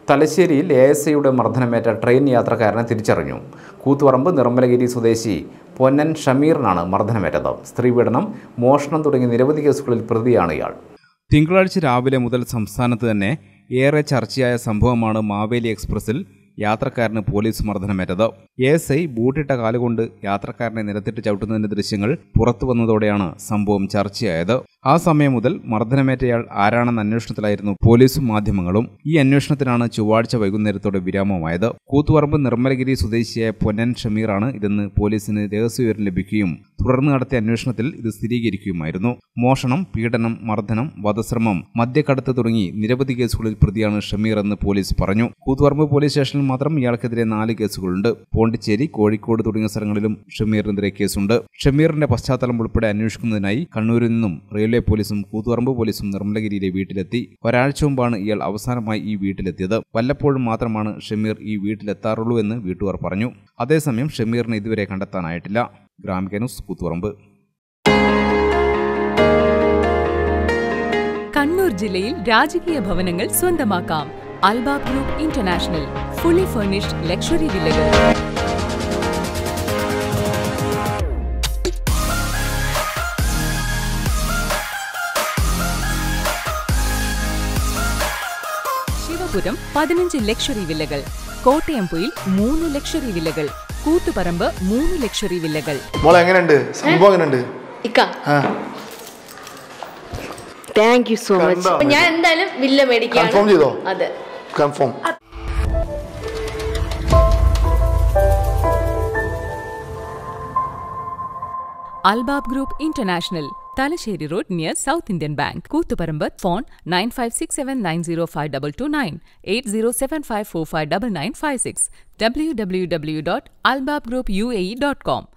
തലശ്ശേരിയിൽ A S ഐയുടെ മർദ്ദനമേറ്റ train യാത്രക്കാരനെ തിരിച്ചറിഞ്ഞു കൂത്തുപറമ്പ് നിർമ്മലഗിരി സ്വദേശി പൊന്നൻ ഷമീറിനാണ് മർദ്ദനമേറ്റത് സ്ത്രീപീഡനം മോഷണം തുടങ്ങിയ നിരവധി കേസുകളിൽ പ്രതിയാണ് ഇയാൾ തിങ്കളാഴ്ച രാവിലെ മുതൽ സംസ്ഥാനത്ത് തന്നെ ഏറെ ചർച്ചയായ സംഭവമാണ് മാവേലി എക്സ്പ്രസിൽ യാത്രക്കാരന് പോലീസ് മർദ്ദനമേറ്റത് എ എസ് ഐ ബൂട്ടിട്ട കാലുകൊണ്ട് യാത്രക്കാരനെ നിരത്തിട്ട് ചവിട്ടുന്നതിന്റെ ദൃശ്യങ്ങൾ പുറത്തു വന്നതോടെയാണ് സംഭവം ചർച്ചയായത് ആ സമയം മുതൽ മർദ്ദനമേറ്റയാൾ ആരാണെന്ന അന്വേഷണത്തിലായിരുന്നു പോലീസും മാധ്യമങ്ങളും ഈ അന്വേഷണത്തിനാണ് ചൊവ്വാഴ്ച വൈകുന്നേരത്തോടെ വിരാമമായത് കൂത്തുപറമ്പ് നിർമ്മലഗിരി സ്വദേശിയായ പൊന്നൻ ഷമീറാണ് ഇതെന്ന് പോലീസിന് രഹസ്യവിവരം ലഭിക്കുകയും തുടർന്ന് നടത്തിയ അന്വേഷണത്തിൽ ഇത് സ്ഥിരീകരിക്കുകയുമായിരുന്നു മോഷണം പീഡനം മർദ്ദനം വധശ്രമം മദ്യക്കടത്ത് തുടങ്ങി നിരവധി കേസുകളിൽ പ്രതിയാണ് ഷമീർ എന്ന് പോലീസ് പറഞ്ഞു കൂത്തുപറമ്പ് പോലീസ് സ്റ്റേഷനിൽ മാത്രം ഇയാൾക്കെതിരെ നാല് കേസുകളുണ്ട് പോണ്ടിച്ചേരി കോഴിക്കോട് തുടങ്ങിയ സ്ഥലങ്ങളിലും ഷമീറിനെതിരെ കേസുണ്ട് ഷമീറിന്റെ പശ്ചാത്തലം ഉൾപ്പെടെ അന്വേഷിക്കുന്നതിനായി കണ്ണൂരിൽ നിന്നും റെയിൽവേ പോലീസും കൂത്തുപറമ്പ് പോലീസും നിർമ്മലഗിരിയിലെ വീട്ടിലെത്തി ഒരാഴ്ച മുമ്പാണ് ഇയാൾ അവസാനമായി ഈ വീട്ടിലെത്തിയത് വല്ലപ്പോഴും മാത്രമാണ് ഷമീർ ഈ വീട്ടിലെത്താറുള്ളൂ എന്ന് വീട്ടുകാർ പറഞ്ഞു അതേസമയം ഷമീറിനെ ഇതുവരെ കണ്ടെത്താനായിട്ടില്ല ഗ്രാമിക ന്യൂസ് കൂത്തുപറമ്പ് കണ്ണൂർ ജില്ലയിൽ രാജകീയ ഭവനങ്ങൾ സ്വന്തമാക്കാം Albab group international fully furnished luxury വില്ലകൾ ശിവപുരം പതിനഞ്ച് ലക്ഷറി വില്ലകൾ കോട്ടയംപൊയിൽ മൂന്ന് ലക്ഷറി വില്ലകൾ കൂത്തുപറമ്പ് മൂന്ന് ലക്ഷറി വില്ലകൾ മോളെ എങ്ങനെയുണ്ട് സംഭവം എങ്ങനെയുണ്ട് ഇക്ക ആ താങ്ക് യു സോ മച്ച് കണ്ടോ? ഞാൻ എന്തായാലും വില്ല മേടിക്കാം കൺഫേം ചെയ്തോ അതെ confirm Albab group international Thalassery road near South Indian Bank Koothuparamba phone nine five six seven nine zero five double two nine eight zero seven five four five double nine five six W W W dot Albab group U A E dot com